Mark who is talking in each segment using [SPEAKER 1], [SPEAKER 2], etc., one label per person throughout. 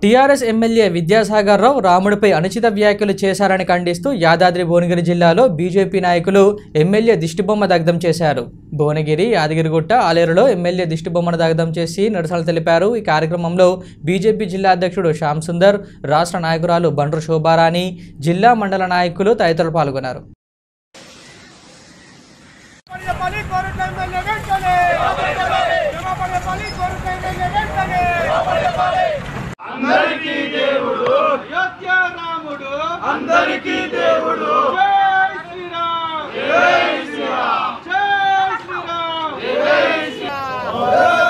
[SPEAKER 1] TRS MLA Vidyasagar Rao రాముడిపై అనుచిత వ్యాఖ్యలు చేశారని ఖండిస్తూ యాదాద్రి భువనగిరి జిల్లాలో బీజేపీ నాయకులు ఎమ్మెల్యే దిష్టిబొమ్మ దగ్ధం చేశారు భువనగిరి యాదగిరిగుట్ట ఆలేరులో ఎమ్మెల్యే దిష్టిబొమ్మను దగ్ధం చేసి నిరసనలు తెలిపారు ఈ కార్యక్రమంలో బీజేపీ జిల్లా అధ్యక్షుడు శ్యామ్ సుందర్ రాష్ట్ర నాయకురాలు బండ్రు శోభారాణి జిల్లా మండల నాయకులు తదితరులు పాల్గొన్నారు
[SPEAKER 2] పల్లి కోరుటైన్ వెంటనే పల్లి కోరుటైన్ వెంటనే అందరికీ దేవుడు అయోధ్య రాముడు అందరికీ దేవుడు జై శ్రీరామ్ జై శ్రీరామ్ జై శ్రీరామ్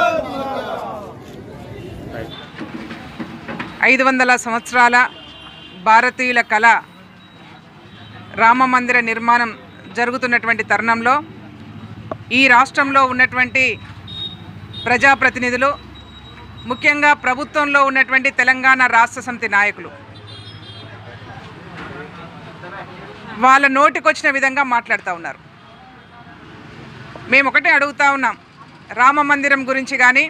[SPEAKER 3] ఐదు వందల సంవత్సరాల భారతీయుల కళ రామ మందిర నిర్మాణం జరుగుతున్నటువంటి తరుణంలో ఈ రాష్ట్రంలో ఉన్నటువంటి ప్రజాప్రతినిధులు ముఖ్యంగా ప్రభుత్వంలో ఉన్నటువంటి తెలంగాణ రాష్ట్ర సమితి నాయకులు వాళ్ళ నోటికొచ్చిన విధంగా మాట్లాడుతూ ఉన్నారు మేము ఒకటే అడుగుతా ఉన్నాం రామ మందిరం గురించి కానీ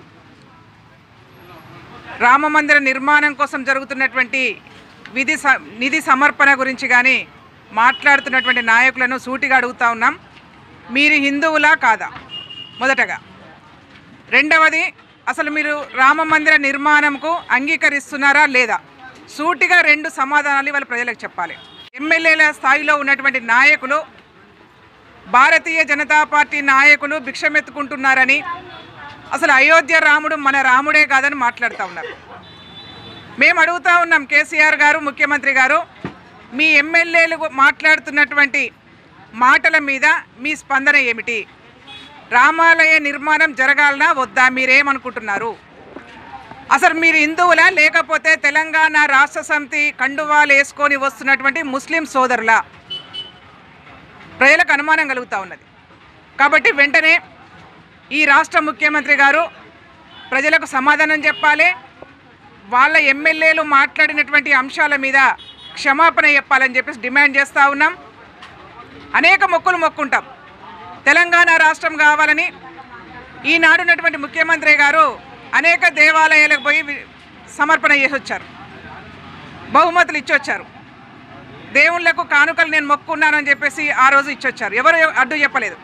[SPEAKER 3] రామ మందిర నిర్మాణం కోసం జరుగుతున్నటువంటి విధి స నిధి సమర్పణ గురించి కానీ మాట్లాడుతున్నటువంటి నాయకులను సూటిగా అడుగుతా ఉన్నాం మీరు హిందువులా కాదా మొదటగా రెండవది అసలు మీరు రామ మందిర నిర్మాణంకు అంగీకరిస్తున్నారా లేదా సూటిగా రెండు సమాధానాలు ఇవాళ ప్రజలకు చెప్పాలి ఎమ్మెల్యేల స్థాయిలో ఉన్నటువంటి నాయకులు భారతీయ జనతా పార్టీ నాయకులు భిక్షమెత్తుకుంటున్నారని అసలు అయోధ్య రాముడు మన రాముడే కాదని మాట్లాడుతూ ఉన్నారు మేము అడుగుతా ఉన్నాం కేసీఆర్ గారు ముఖ్యమంత్రి గారు మీ ఎమ్మెల్యేలు మాట్లాడుతున్నటువంటి మాటల మీద మీ స్పందన ఏమిటి రామాలయ నిర్మాణం జరగాలనా వద్దా మీరేమనుకుంటున్నారు అసలు మీరు హిందువులా లేకపోతే తెలంగాణ రాష్ట్ర సమితి కండువాలు వేసుకొని వస్తున్నటువంటి ముస్లిం సోదరులా ప్రజలకు అనుమానం కలుగుతూ ఉన్నది కాబట్టి వెంటనే ఈ రాష్ట్ర ముఖ్యమంత్రి గారు ప్రజలకు సమాధానం చెప్పాలి వాళ్ళ ఎమ్మెల్యేలు మాట్లాడినటువంటి అంశాల మీద క్షమాపణ చెప్పాలని చెప్పేసి డిమాండ్ చేస్తూ ఉన్నాం అనేక మొక్కులు మొక్కుంటాం తెలంగాణ రాష్ట్రం కావాలని ఈనాడు ఉన్నటువంటి ముఖ్యమంత్రి గారు అనేక దేవాలయాలకు పోయి వి- సమర్పణ చేసి వచ్చారు బహుమతులు ఇచ్చొచ్చారు దేవుళ్ళకు కానుకలు నేను మొక్కున్నానని చెప్పేసి ఆ రోజు ఇచ్చొచ్చారు ఎవరు అడ్డు చెప్పలేదు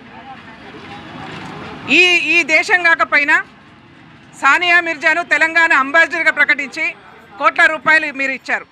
[SPEAKER 3] ఈ ఈ దేశం కాకపోయినా సానియా మిర్జాను తెలంగాణ అంబాసిడర్గా ప్రకటించి కోట్ల రూపాయలు మీరు ఇచ్చారు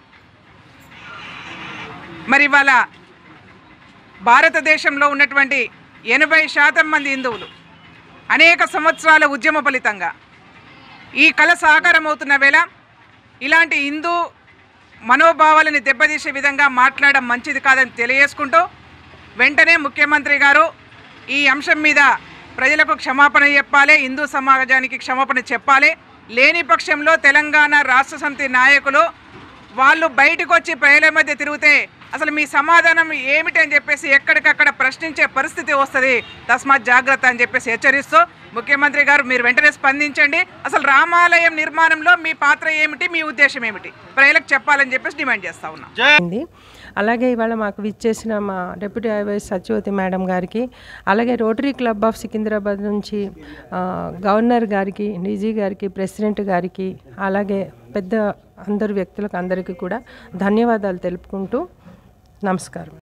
[SPEAKER 3] మరి ఇవాళ భారతదేశంలో ఉన్నటువంటి ఎనభై శాతం మంది హిందువులు అనేక సంవత్సరాల ఉద్యమ ఫలితంగా ఈ కళ సాకారం అవుతున్న వేళ ఇలాంటి హిందూ మనోభావాలని దెబ్బతీసే విధంగా మాట్లాడడం మంచిది కాదని తెలియజేసుకుంటూ వెంటనే ముఖ్యమంత్రి గారు ఈ అంశం మీద ప్రజలకు క్షమాపణ చెప్పాలి హిందూ సమాజానికి క్షమాపణ చెప్పాలి లేని పక్షంలో తెలంగాణ రాష్ట్ర సమితి నాయకులు వాళ్ళు బయటకు వచ్చి ప్రజల మధ్య తిరిగితే అసలు మీ సమాధానం ఏమిటి అని చెప్పేసి ఎక్కడికక్కడ ప్రశ్నించే పరిస్థితి వస్తుంది తస్మాత్ జాగ్రత్త అని చెప్పేసి హెచ్చరిస్తూ ముఖ్యమంత్రి గారు మీరు వెంటనే స్పందించండి అసలు రామాలయం నిర్మాణంలో మీ పాత్ర ఏమిటి మీ ఉద్దేశం ఏమిటి ప్రజలకు చెప్పాలని చెప్పేసి డిమాండ్ చేస్తా ఉన్నాం
[SPEAKER 4] ఉంది అలాగే ఇవాళ మాకు విచ్చేసిన మా డిప్యూటీ ఐవైఎస్ సత్యవతి మేడం గారికి అలాగే రోటరీ క్లబ్ ఆఫ్ సికింద్రాబాద్ నుంచి ఆ, గవర్నర్ గారికి డీజీ గారికి ప్రెసిడెంట్ గారికి అలాగే పెద్ద అందరు వ్యక్తులకు అందరికీ కూడా ధన్యవాదాలు తెలుపుకుంటూ నమస్కారం